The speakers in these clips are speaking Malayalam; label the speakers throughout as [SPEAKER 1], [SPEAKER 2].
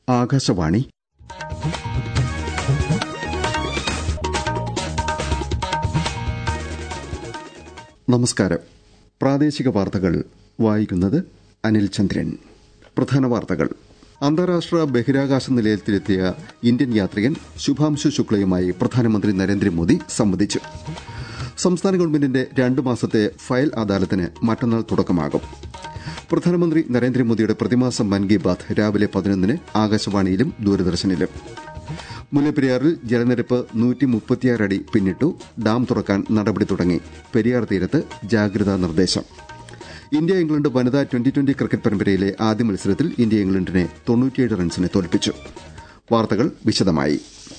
[SPEAKER 1] ആകാശവാണി നമസ്കാരം പ്രാദേശിക വാർത്തകൾ വായിക്കുന്നത് അനിൽ ചന്ദ്രൻ പ്രധാന വാർത്തകൾ അന്താരാഷ്ട്ര ബഹിരാകാശ നിലയത്തിലെത്തിയ ഇന്ത്യൻ യാത്രികൻ ശുഭാംശു ശുക്ലയുമായി പ്രധാനമന്ത്രി നരേന്ദ്രമോദി സംവദിച്ചു സംസ്ഥാന ഗവൺമെന്റിന്റെ രണ്ടു മാസത്തെ ഫയൽ അദാലത്തിന് മറ്റന്നാൾ തുടക്കമാകും പ്രധാനമന്ത്രി നരേന്ദ്രമോദിയുടെ പ്രതിമാസം മൻ കി ബാത് രാവിലെ പതിനൊന്നിന് ആകാശവാണിയിലും ദൂരദർശനിലും മുല്ലപ്പെരിയാറിൽ ജലനിരപ്പ് അടി പിന്നിട്ടു ഡാം തുറക്കാൻ നടപടി തുടങ്ങി പെരിയാർ തീരത്ത് ജാഗ്രതാ നിർദ്ദേശം ഇന്ത്യ ഇംഗ്ലണ്ട് വനിതാ ട്വന്റി ട്വന്റി ക്രിക്കറ്റ് പരമ്പരയിലെ ആദ്യ മത്സരത്തിൽ ഇന്ത്യ ഇംഗ്ലണ്ടിനെ തൊണ്ണൂറ്റിയേഴ് റൺസിന് തോൽപ്പിച്ചു വാർത്തകൾ വിശദമായി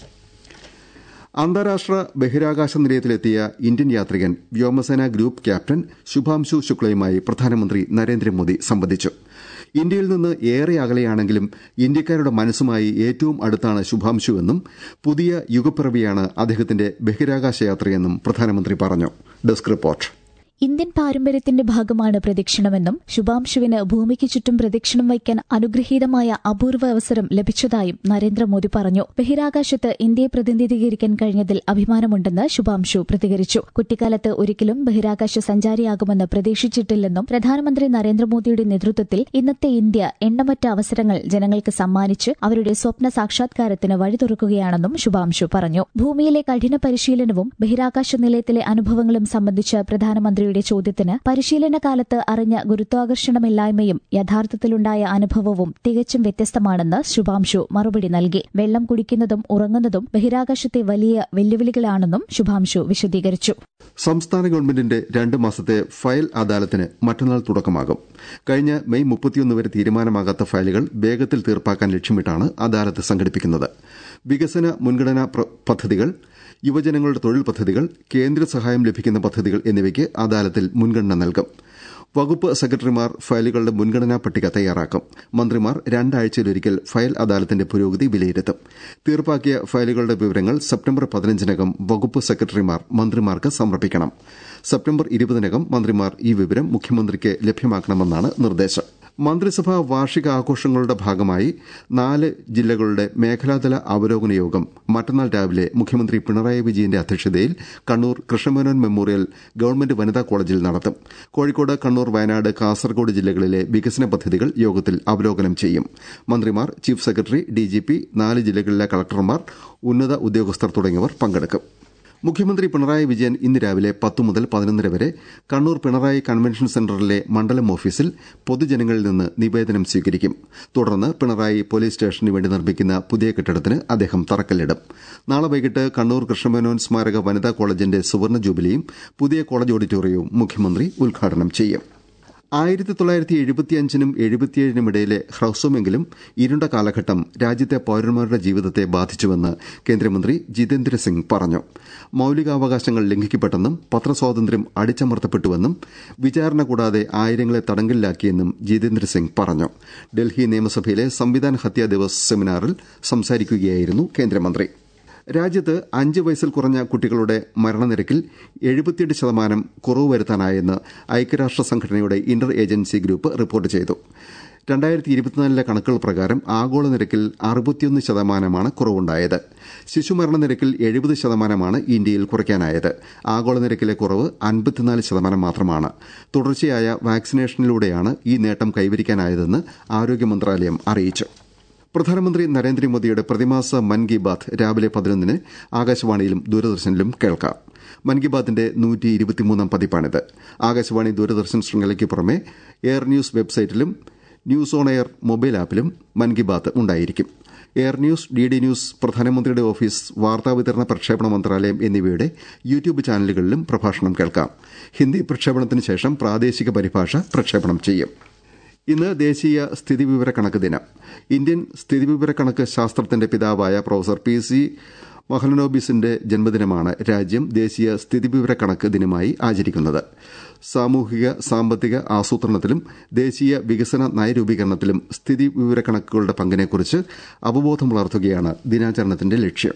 [SPEAKER 1] അന്താരാഷ്ട്ര ബഹിരാകാശ നിലയത്തിലെത്തിയ ഇന്ത്യൻ യാത്രികൻ വ്യോമസേന ഗ്രൂപ്പ് ക്യാപ്റ്റൻ ശുഭാംശു ശുക്ലയുമായി പ്രധാനമന്ത്രി നരേന്ദ്രമോദി സംവദിച്ചു ഇന്ത്യയിൽ നിന്ന് ഏറെ അകലെയാണെങ്കിലും ഇന്ത്യക്കാരുടെ മനസ്സുമായി ഏറ്റവും അടുത്താണ് ശുഭാംശുവെന്നും പുതിയ യുഗപ്പിറവിയാണ് അദ്ദേഹത്തിന്റെ ബഹിരാകാശ യാത്രയെന്നും പ്രധാനമന്ത്രി പറഞ്ഞു ഡെസ്ക് റിപ്പോർട്ട്
[SPEAKER 2] ഇന്ത്യൻ പാരമ്പര്യത്തിന്റെ ഭാഗമാണ് പ്രദക്ഷിണമെന്നും ശുഭാംശുവിന് ഭൂമിക്ക് ചുറ്റും പ്രദക്ഷിണം വയ്ക്കാൻ അനുഗ്രഹീതമായ അപൂർവ അവസരം ലഭിച്ചതായും നരേന്ദ്രമോദി പറഞ്ഞു ബഹിരാകാശത്ത് ഇന്ത്യയെ പ്രതിനിധീകരിക്കാൻ കഴിഞ്ഞതിൽ അഭിമാനമുണ്ടെന്ന് ശുഭാംശു പ്രതികരിച്ചു കുട്ടിക്കാലത്ത് ഒരിക്കലും ബഹിരാകാശ സഞ്ചാരിയാകുമെന്ന് പ്രതീക്ഷിച്ചിട്ടില്ലെന്നും പ്രധാനമന്ത്രി നരേന്ദ്രമോദിയുടെ നേതൃത്വത്തിൽ ഇന്നത്തെ ഇന്ത്യ എണ്ണമറ്റ അവസരങ്ങൾ ജനങ്ങൾക്ക് സമ്മാനിച്ച് അവരുടെ സ്വപ്ന സാക്ഷാത്കാരത്തിന് വഴി തുറക്കുകയാണെന്നും ശുഭാംശു പറഞ്ഞു ഭൂമിയിലെ കഠിന പരിശീലനവും ബഹിരാകാശ നിലയത്തിലെ അനുഭവങ്ങളും സംബന്ധിച്ച് പ്രധാനമന്ത്രി മന്ത്രിയുടെ ചോദ്യത്തിന് പരിശീലന കാലത്ത് അറിഞ്ഞ ഗുരുത്വാകർഷണമില്ലായ്മയും യഥാർത്ഥത്തിലുണ്ടായ അനുഭവവും തികച്ചും വ്യത്യസ്തമാണെന്ന് ശുഭാംശു മറുപടി നൽകി വെള്ളം കുടിക്കുന്നതും ഉറങ്ങുന്നതും ബഹിരാകാശത്തെ വലിയ വെല്ലുവിളികളാണെന്നും ശുഭാംശു വിശദീകരിച്ചു
[SPEAKER 1] സംസ്ഥാന ഗവൺമെന്റിന്റെ രണ്ട് മാസത്തെ ഫയൽ അദാലത്തിന് മറ്റന്നാൾ തുടക്കമാകും കഴിഞ്ഞ മെയ് മുപ്പത്തിയൊന്ന് വരെ തീരുമാനമാകാത്ത ഫയലുകൾ വേഗത്തിൽ തീർപ്പാക്കാൻ ലക്ഷ്യമിട്ടാണ് അദാലത്ത് സംഘടിപ്പിക്കുന്നത് വികസന മുൻഗണനാ പദ്ധതികൾ യുവജനങ്ങളുടെ തൊഴിൽ പദ്ധതികൾ കേന്ദ്ര സഹായം ലഭിക്കുന്ന പദ്ധതികൾ എന്നിവയ്ക്ക് അദാലത്തിൽ മുൻഗണന നൽകും വകുപ്പ് സെക്രട്ടറിമാർ ഫയലുകളുടെ മുൻഗണനാ പട്ടിക തയ്യാറാക്കും മന്ത്രിമാർ രണ്ടാഴ്ചയിലൊരിക്കൽ ഫയൽ അദാലത്തിന്റെ പുരോഗതി വിലയിരുത്തും തീർപ്പാക്കിയ ഫയലുകളുടെ വിവരങ്ങൾ സെപ്റ്റംബർ പതിനഞ്ചിനകം വകുപ്പ് സെക്രട്ടറിമാർ മന്ത്രിമാർക്ക് സമർപ്പിക്കണം സെപ്റ്റംബർ ഇരുപതിനകം മന്ത്രിമാർ ഈ വിവരം മുഖ്യമന്ത്രിക്ക് ലഭ്യമാക്കണമെന്നാണ് നിർദ്ദേശം മന്ത്രിസഭാ വാർഷിക ആഘോഷങ്ങളുടെ ഭാഗമായി നാല് ജില്ലകളുടെ മേഖലാതല അവലോകന യോഗം മറ്റന്നാൾ രാവിലെ മുഖ്യമന്ത്രി പിണറായി വിജയന്റെ അധ്യക്ഷതയിൽ കണ്ണൂർ കൃഷ്ണമേനോൻ മെമ്മോറിയൽ ഗവൺമെന്റ് വനിതാ കോളേജിൽ നടത്തും കോഴിക്കോട് കണ്ണൂർ വയനാട് കാസർഗോഡ് ജില്ലകളിലെ വികസന പദ്ധതികൾ യോഗത്തിൽ അവലോകനം ചെയ്യും മന്ത്രിമാർ ചീഫ് സെക്രട്ടറി ഡിജിപി നാല് ജില്ലകളിലെ കളക്ടർമാർ ഉന്നത ഉദ്യോഗസ്ഥർ തുടങ്ങിയവർ പങ്കെടുക്കും മുഖ്യമന്ത്രി പിണറായി വിജയൻ ഇന്ന് രാവിലെ പത്തു മുതൽ പതിനൊന്നര വരെ കണ്ണൂർ പിണറായി കൺവെൻഷൻ സെന്ററിലെ മണ്ഡലം ഓഫീസിൽ പൊതുജനങ്ങളിൽ നിന്ന് നിവേദനം സ്വീകരിക്കും തുടർന്ന് പിണറായി പോലീസ് സ്റ്റേഷന് വേണ്ടി നിർമ്മിക്കുന്ന പുതിയ കെട്ടിടത്തിന് അദ്ദേഹം തറക്കല്ലിടും നാളെ വൈകിട്ട് കണ്ണൂർ കൃഷ്ണമേനോൻ സ്മാരക വനിതാ കോളേജിന്റെ സുവർണ ജൂബിലിയും പുതിയ കോളേജ് ഓഡിറ്റോറിയവും മുഖ്യമന്ത്രി ഉദ്ഘാടനം ചെയ്യും ആയിരത്തി തൊള്ളായിരത്തി എഴുപത്തിയഞ്ചിനും എഴുപത്തിയേഴിനും ഇടയിലെ ഹ്രസ്വമെങ്കിലും ഇരുണ്ട കാലഘട്ടം രാജ്യത്തെ പൌരന്മാരുടെ ജീവിതത്തെ ബാധിച്ചുവെന്ന് കേന്ദ്രമന്ത്രി ജിതേന്ദ്ര സിംഗ് പറഞ്ഞു മൌലികാവകാശങ്ങൾ ലംഘിക്കപ്പെട്ടെന്നും പത്രസ്വാതന്ത്ര്യം അടിച്ചമർത്തപ്പെട്ടുവെന്നും വിചാരണ കൂടാതെ ആയിരങ്ങളെ തടങ്കലിലാക്കിയെന്നും ജിതേന്ദ്ര സിംഗ് പറഞ്ഞു ഡൽഹി നിയമസഭയിലെ സംവിധാൻ ഹത്യാ ദിവസ് സെമിനാറിൽ സംസാരിക്കുകയായിരുന്നു കേന്ദ്രമന്ത്രി രാജ്യത്ത് അഞ്ച് വയസ്സിൽ കുറഞ്ഞ കുട്ടികളുടെ മരണനിരക്കിൽ എഴുപത്തിയെട്ട് ശതമാനം കുറവ് വരുത്താനായെന്ന് ഐക്യരാഷ്ട്ര സംഘടനയുടെ ഇന്റർ ഏജൻസി ഗ്രൂപ്പ് റിപ്പോർട്ട് ചെയ്തു രണ്ടായിരത്തി ഇരുപത്തിനാലിലെ കണക്കുകൾ പ്രകാരം ആഗോള നിരക്കിൽ അറുപത്തിയൊന്ന് ശതമാനമാണ് കുറവുണ്ടായത് ശിശുമരണ നിരക്കിൽ എഴുപത് ശതമാനമാണ് ഇന്ത്യയിൽ കുറയ്ക്കാനായത് ആഗോള നിരക്കിലെ കുറവ് അൻപത്തിനാല് ശതമാനം മാത്രമാണ് തുടർച്ചയായ വാക്സിനേഷനിലൂടെയാണ് ഈ നേട്ടം കൈവരിക്കാനായതെന്ന് ആരോഗ്യ മന്ത്രാലയം അറിയിച്ചു പ്രധാനമന്ത്രി നരേന്ദ്രമോദിയുടെ പ്രതിമാസ മൻ കി ബാത് രാവിലെ പതിനൊന്നിന് ആകാശവാണിയിലും ദൂരദർശനിലും കേൾക്കാം മൻ കി ബാത്തിന്റെ നൂറ്റി ഇരുപത്തിമൂന്നാം പതിപ്പാണിത് ആകാശവാണി ദൂരദർശൻ ശൃംഖലയ്ക്ക് പുറമെ എയർ ന്യൂസ് വെബ്സൈറ്റിലും ന്യൂസ് ഓൺ എയർ മൊബൈൽ ആപ്പിലും മൻ കി ബാത് ഉണ്ടായിരിക്കും air news D D news പ്രധാനമന്ത്രിയുടെ ഓഫീസ് വാർത്താവിതരണ പ്രക്ഷേപണ മന്ത്രാലയം എന്നിവയുടെ യൂട്യൂബ് ചാനലുകളിലും പ്രഭാഷണം കേൾക്കാം ഹിന്ദി പ്രക്ഷേപണത്തിന് ശേഷം പ്രാദേശിക പരിഭാഷ പ്രക്ഷേപണം ചെയ്യും ഇന്ന് ദേശീയ സ്ഥിതിവിവരക്കണക്ക് ദിനം ഇന്ത്യൻ സ്ഥിതിവിവരക്കണക്ക് ശാസ്ത്രത്തിന്റെ പിതാവായ പ്രൊഫസർ പി സി മഹലനോബിസിന്റെ ജന്മദിനമാണ് രാജ്യം ദേശീയ സ്ഥിതിവിവരക്കണക്ക് ദിനമായി ആചരിക്കുന്നത് സാമൂഹിക സാമ്പത്തിക ആസൂത്രണത്തിലും ദേശീയ വികസന നയരൂപീകരണത്തിലും സ്ഥിതിവിവരക്കണക്കുകളുടെ പങ്കിനെക്കുറിച്ച് അവബോധം വളർത്തുകയാണ് ദിനാചരണത്തിന്റെ ലക്ഷ്യം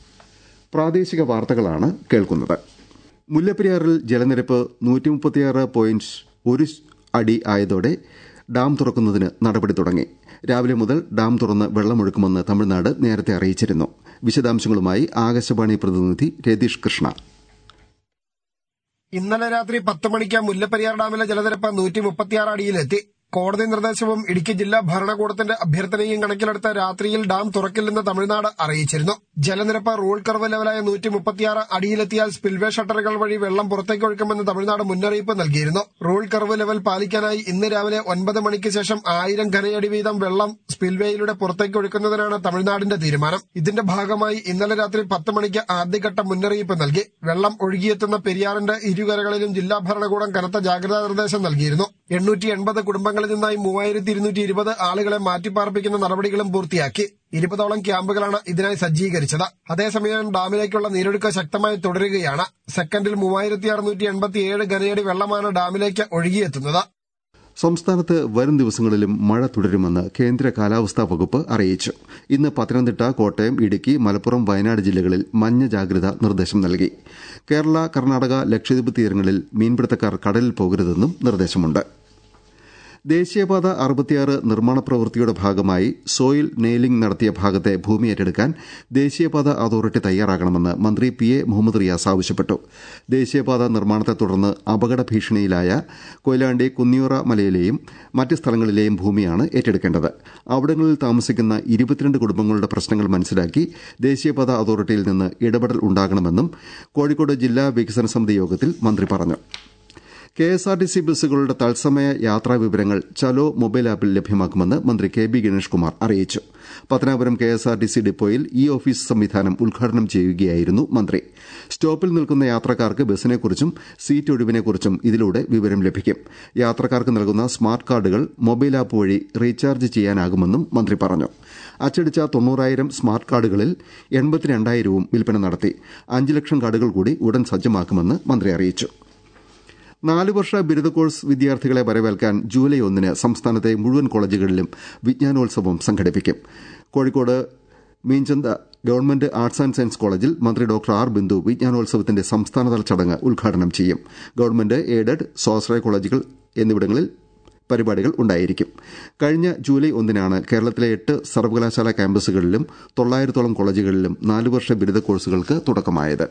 [SPEAKER 1] പ്രാദേശിക വാർത്തകളാണ് കേൾക്കുന്നത് മുല്ലപ്പെരിയാറിൽ ജലനിരപ്പ് നൂറ്റിമുപ്പത്തിയാറ് പോയിന്റ് ഒരു അടി ആയതോടെ ഡാം തുറക്കുന്നതിന് നടപടി തുടങ്ങി രാവിലെ മുതൽ ഡാം തുറന്ന് വെള്ളമൊഴുക്കുമെന്ന് തമിഴ്നാട് നേരത്തെ അറിയിച്ചിരുന്നു വിശദാംശങ്ങളുമായി ആകാശവാണി പ്രതിനിധി രതീഷ് കൃഷ്ണ
[SPEAKER 3] ഇന്നലെ രാത്രി പത്ത് മണിക്ക് മുല്ലപ്പെരിയാർ ഡാമിലെ ജലനിരപ്പ് നൂറ്റി മുപ്പത്തിയാറ് അടിയിലെത്തി കോടതി നിർദ്ദേശവും ഇടുക്കി ജില്ലാ ഭരണകൂടത്തിന്റെ അഭ്യർത്ഥനയും കണക്കിലെടുത്ത് രാത്രിയിൽ ഡാം തുറക്കില്ലെന്ന് തമിഴ്നാട് അറിയിച്ചിരുന്നു ജലനിരപ്പ് റൂൾ കർവ് ലെവലായ നൂറ്റി മുപ്പത്തിയാറ് അടിയിലെത്തിയാൽ സ്പിൽവേ ഷട്ടറുകൾ വഴി വെള്ളം പുറത്തേക്ക് ഒഴുക്കുമെന്ന് തമിഴ്നാട് മുന്നറിയിപ്പ് നൽകിയിരുന്നു റൂൾ കർവ് ലെവൽ പാലിക്കാനായി ഇന്ന് രാവിലെ ഒൻപത് മണിക്ക് ശേഷം ആയിരം ഘനയടി വീതം വെള്ളം സ്പിൽവേയിലൂടെ പുറത്തേക്ക് ഒഴുക്കുന്നതിനാണ് തമിഴ്നാടിന്റെ തീരുമാനം ഇതിന്റെ ഭാഗമായി ഇന്നലെ രാത്രി പത്ത് മണിക്ക് ആദ്യഘട്ട മുന്നറിയിപ്പ് നൽകി വെള്ളം ഒഴുകിയെത്തുന്ന പെരിയാറിന്റെ ഇരുകരകളിലും ജില്ലാ ഭരണകൂടം കനത്ത ജാഗ്രതാ നിർദ്ദേശം നൽകിയിരുന്നു എണ്ണൂറ്റി എൺപത് കുടുംബങ്ങളിൽ നിന്നായി മൂവായിരത്തി ഇരുന്നൂറ്റി ഇരുപത് ആളുകളെ മാറ്റിപ്പാർപ്പിക്കുന്ന നടപടികളും പൂർത്തിയാക്കി ഇരുപതോളം ക്യാമ്പുകളാണ് ഇതിനായി സജ്ജീകരിച്ചത് അതേസമയം ഡാമിലേക്കുള്ള നീരൊഴുക്ക് ശക്തമായി തുടരുകയാണ് സെക്കൻഡിൽ മൂവായിരത്തി അറുന്നൂറ്റി എൺപത്തിയേഴ് ഘനയടി വെള്ളമാണ് ഡാമിലേക്ക് ഒഴുകിയെത്തുന്നത്
[SPEAKER 1] സംസ്ഥാനത്ത് വരും ദിവസങ്ങളിലും മഴ തുടരുമെന്ന് കേന്ദ്ര കാലാവസ്ഥാ വകുപ്പ് അറിയിച്ചു ഇന്ന് പത്തനംതിട്ട കോട്ടയം ഇടുക്കി മലപ്പുറം വയനാട് ജില്ലകളിൽ മഞ്ഞ ജാഗ്രതാ നിർദ്ദേശം നൽകി കേരള കർണാടക ലക്ഷദ്വീപ് തീരങ്ങളിൽ മീൻപിടുത്തക്കാർ കടലിൽ പോകരുതെന്നും നിർദ്ദേശമുണ്ട് ദേശീയപാത അറുപത്തിയാറ് നിർമ്മാണ പ്രവൃത്തിയുടെ ഭാഗമായി സോയിൽ നെയിലിംഗ് നടത്തിയ ഭാഗത്തെ ഭൂമി ഏറ്റെടുക്കാൻ ദേശീയപാത അതോറിറ്റി തയ്യാറാകണമെന്ന് മന്ത്രി പി എ മുഹമ്മദ് റിയാസ് ആവശ്യപ്പെട്ടു ദേശീയപാത നിർമ്മാണത്തെ തുടർന്ന് അപകട ഭീഷണിയിലായ കൊയിലാണ്ടി കുന്നിയൂറ മലയിലെയും മറ്റ് സ്ഥലങ്ങളിലെയും ഭൂമിയാണ് ഏറ്റെടുക്കേണ്ടത് അവിടങ്ങളിൽ താമസിക്കുന്ന ഇരുപത്തിരണ്ട് കുടുംബങ്ങളുടെ പ്രശ്നങ്ങൾ മനസ്സിലാക്കി ദേശീയപാത അതോറിറ്റിയിൽ നിന്ന് ഇടപെടൽ ഉണ്ടാകണമെന്നും കോഴിക്കോട് ജില്ലാ വികസന സമിതി യോഗത്തിൽ മന്ത്രി പറഞ്ഞു K S R T C ബസ്സുകളുടെ തത്സമയ യാത്രാ വിവരങ്ങൾ ചലോ മൊബൈൽ ആപ്പിൽ ലഭ്യമാക്കുമെന്ന് മന്ത്രി കെ ബി ഗണേഷ് കുമാർ അറിയിച്ചു Pathanapuram K S R T C ഡിപ്പോയിൽ ഇ ഓഫീസ് സംവിധാനം ഉദ്ഘാടനം ചെയ്യുകയായിരുന്നു മന്ത്രി സ്റ്റോപ്പിൽ നിൽക്കുന്ന യാത്രക്കാർക്ക് ബസ്സിനെക്കുറിച്ചും സീറ്റ് ഒഴിവിനെക്കുറിച്ചും ഇതിലൂടെ വിവരം ലഭിക്കും യാത്രക്കാർക്ക് നൽകുന്ന സ്മാർട്ട് കാർഡുകൾ മൊബൈൽ ആപ്പ് വഴി റീചാർജ് ചെയ്യാനാകുമെന്നും മന്ത്രി പറഞ്ഞു അച്ചടിച്ച തൊണ്ണൂറായിരം സ്മാർട്ട് കാർഡുകളിൽ എൺപത്തിരണ്ടായിരവും വിൽപ്പന നടത്തി അഞ്ച് ലക്ഷം കാർഡുകൾ കൂടി ഉടൻ സജ്ജമാക്കുമെന്ന് മന്ത്രി അറിയിച്ചു നാല് വർഷ ബിരുദ കോഴ്സ് വിദ്യാർത്ഥികളെ വരവേൽക്കാൻ ജൂലൈ ഒന്നിന് സംസ്ഥാനത്തെ മുഴുവൻ കോളേജുകളിലും വിജ്ഞാനോത്സവം സംഘടിപ്പിക്കും Kozhikode Meenchantha government arts and science കോളേജിൽ മന്ത്രി ഡോക്ടർ ആർ ബിന്ദു വിജ്ഞാനോത്സവത്തിന്റെ സംസ്ഥാനതല ചടങ്ങ് ഉദ്ഘാടനം ചെയ്യും ഗവൺമെന്റ് എയ്ഡഡ് സ്വാശ്രയ കോളേജുകൾ എന്നിവിടങ്ങളിൽ പരിപാടികൾ ഉണ്ടായിരിക്കും കഴിഞ്ഞ ജൂലൈ ഒന്നിനാണ് കേരളത്തിലെ എട്ട് സർവകലാശാല ക്യാമ്പസുകളിലും തൊള്ളായിരത്തോളം കോളേജുകളിലും നാലുവർഷ ബിരുദ കോഴ്സുകൾക്ക് തുടക്കമായത്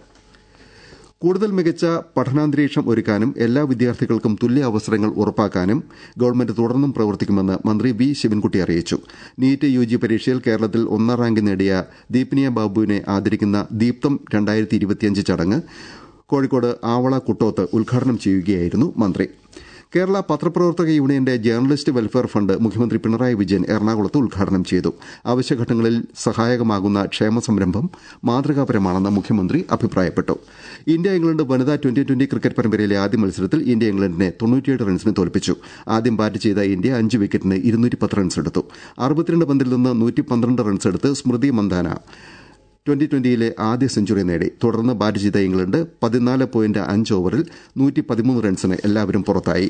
[SPEAKER 1] കൂടുതൽ മികച്ച പഠനാന്തരീക്ഷം ഒരുക്കാനും എല്ലാ വിദ്യാർത്ഥികൾക്കും തുല്യ അവസരങ്ങൾ ഉറപ്പാക്കാനും ഗവൺമെന്റ് തുടർന്നും പ്രവർത്തിക്കുമെന്ന് മന്ത്രി വി ശിവൻകുട്ടി അറിയിച്ചു നീറ്റ് യു ജി പരീക്ഷയിൽ കേരളത്തിൽ ഒന്നാം റാങ്ക് നേടിയ ദീപ്നിയ ബാബുവിനെ ആദരിക്കുന്ന ദീപ്തം ചടങ്ങ് കോഴിക്കോട് ആവള കുട്ടോത്ത് ഉദ്ഘാടനം ചെയ്യുകയായിരുന്നു മന്ത്രി കേരള പത്രപ്രവർത്തക യൂണിയന്റെ ജേർണലിസ്റ്റ് വെൽഫെയർ ഫണ്ട് മുഖ്യമന്ത്രി പിണറായി വിജയൻ എറണാകുളത്ത് ഉദ്ഘാടനം ചെയ്തു അവശ്യഘട്ടങ്ങളിൽ സഹായകമാകുന്ന ക്ഷേമ സംരംഭം മാതൃകാപരമാണെന്ന് മുഖ്യമന്ത്രി അഭിപ്രായപ്പെട്ടു ഇന്ത്യ ഇംഗ്ലണ്ട് വനിതാ ട്വന്റി ട്വന്റി ക്രിക്കറ്റ് പരമ്പരയിലെ ആദ്യ മത്സരത്തിൽ ഇന്ത്യ ഇംഗ്ലണ്ടിനെ തൊണ്ണൂറ്റിയേഴ് റൺസിന് തോൽപ്പിച്ചു ആദ്യം ബാറ്റ് ചെയ്ത ഇന്ത്യ അഞ്ച് വിക്കറ്റിന് ഇരുന്നൂറ്റി റൺസ് എടുത്തു അറുപത്തിരണ്ട് പന്തിൽ നിന്ന് നൂറ്റി പന്ത്രണ്ട് റൺസ് എടുത്ത് സ്മൃതി മന്ദാന ട്വന്റി ട്വന്റിയിലെ ആദ്യ സെഞ്ചുറി നേടി തുടർന്ന് ബാറ്റ് ചെയ്ത ഇംഗ്ലണ്ട് പതിനാല് പോയിന്റ് അഞ്ച് ഓവറിൽ നൂറ്റി പതിമൂന്ന് റൺസിന് എല്ലാവരും പുറത്തായി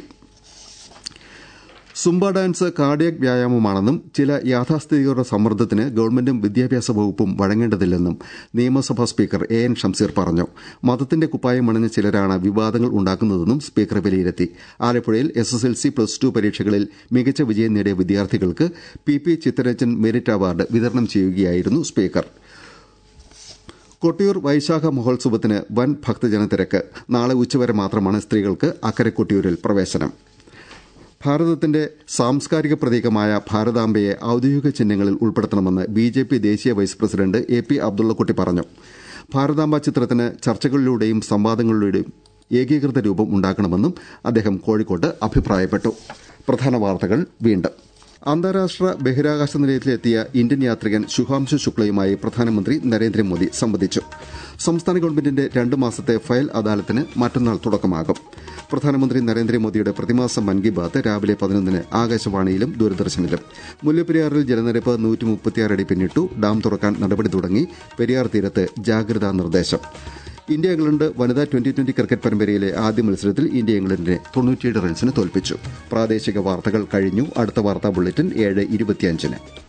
[SPEAKER 1] സുംബ ഡാൻസ് കാർഡിയക് വ്യായാമമാണെന്നും ചില യാഥാസ്ഥിതികരുടെ സമ്മർദ്ദത്തിന് ഗവൺമെന്റും വിദ്യാഭ്യാസ വകുപ്പും വഴങ്ങേണ്ടതില്ലെന്നും നിയമസഭാ സ്പീക്കർ എ എൻ ഷംസീർ പറഞ്ഞു മതത്തിന്റെ കുപ്പായം അണിഞ്ഞ ചിലരാണ് വിവാദങ്ങൾ ഉണ്ടാക്കുന്നതെന്നും സ്പീക്കർ വിലയിരുത്തി ആലപ്പുഴയിൽ S S L C plus two പരീക്ഷകളിൽ മികച്ച വിജയം നേടിയ വിദ്യാർത്ഥികൾക്ക് P P Chitharanjan merit award വിതരണം ചെയ്യുകയായിരുന്നു സ്പീക്കർ കൊട്ടിയൂർ വൈശാഖ മഹോത്സവത്തിന് വൻ ഭക്തജനത്തിരക്ക് നാളെ ഉച്ചവരെ മാത്രമാണ് സ്ത്രീകൾക്ക് അക്കരെ കൊട്ടിയൂരിൽ പ്രവേശനം ഭാരതത്തിന്റെ സാംസ്കാരിക പ്രതീകമായ ഭാരതാംബയെ ഔദ്യോഗിക ചിഹ്നങ്ങളിൽ ഉൾപ്പെടുത്തണമെന്ന് ബി ജെ പി ദേശീയ vice president A P Abdullakutty പറഞ്ഞു ഭാരതാംബ ചിത്രത്തിന് ചർച്ചകളിലൂടെയും സംവാദങ്ങളിലൂടെയും ഏകീകൃത രൂപം ഉണ്ടാക്കണമെന്നും അദ്ദേഹം കോഴിക്കോട്ട് അഭിപ്രായപ്പെട്ടു പ്രധാന വാർത്തകൾ വീണ്ടും അന്താരാഷ്ട്ര ബഹിരാകാശ നിലയത്തിലെത്തിയ ഇന്ത്യൻ യാത്രികൻ ശുഭാംശു ശുക്ലയുമായി പ്രധാനമന്ത്രി നരേന്ദ്രമോദി സംവദിച്ചു സംസ്ഥാന ഗവൺമെന്റിന്റെ രണ്ട് മാസത്തെ ഫയൽ അദാലത്തിന് മറ്റന്നാൾ തുടക്കമാകും പ്രധാനമന്ത്രി നരേന്ദ്രമോദിയുടെ പ്രതിമാസ മൻ കി ബാത്ത് രാവിലെ പതിനൊന്നിന് ആകാശവാണിയിലും ദൂരദർശനിലും മുല്ലപ്പെരിയാറിൽ ജലനിരപ്പ് നൂറ്റിമുപ്പത്തിയാറ് അടി പിന്നിട്ടു ഡാം തുറക്കാൻ നടപടി തുടങ്ങി പെരിയാർ തീരത്ത് ജാഗ്രതാ നിർദ്ദേശം ഇന്ത്യ ഇംഗ്ലണ്ട് വനിതാ ട്വന്റി ട്വന്റി ക്രിക്കറ്റ് പരമ്പരയിലെ ആദ്യ മത്സരത്തിൽ ഇന്ത്യ ഇംഗ്ലണ്ടിനെ തൊണ്ണൂറ്റിയേഴ് റൺസിന് തോൽപ്പിച്ചു പ്രാദേശിക വാർത്തകൾ കഴിഞ്ഞു അടുത്ത വാർത്താ ബുള്ളറ്റിൻ ഏഴ് ഇരുപത്തിയഞ്ചിന്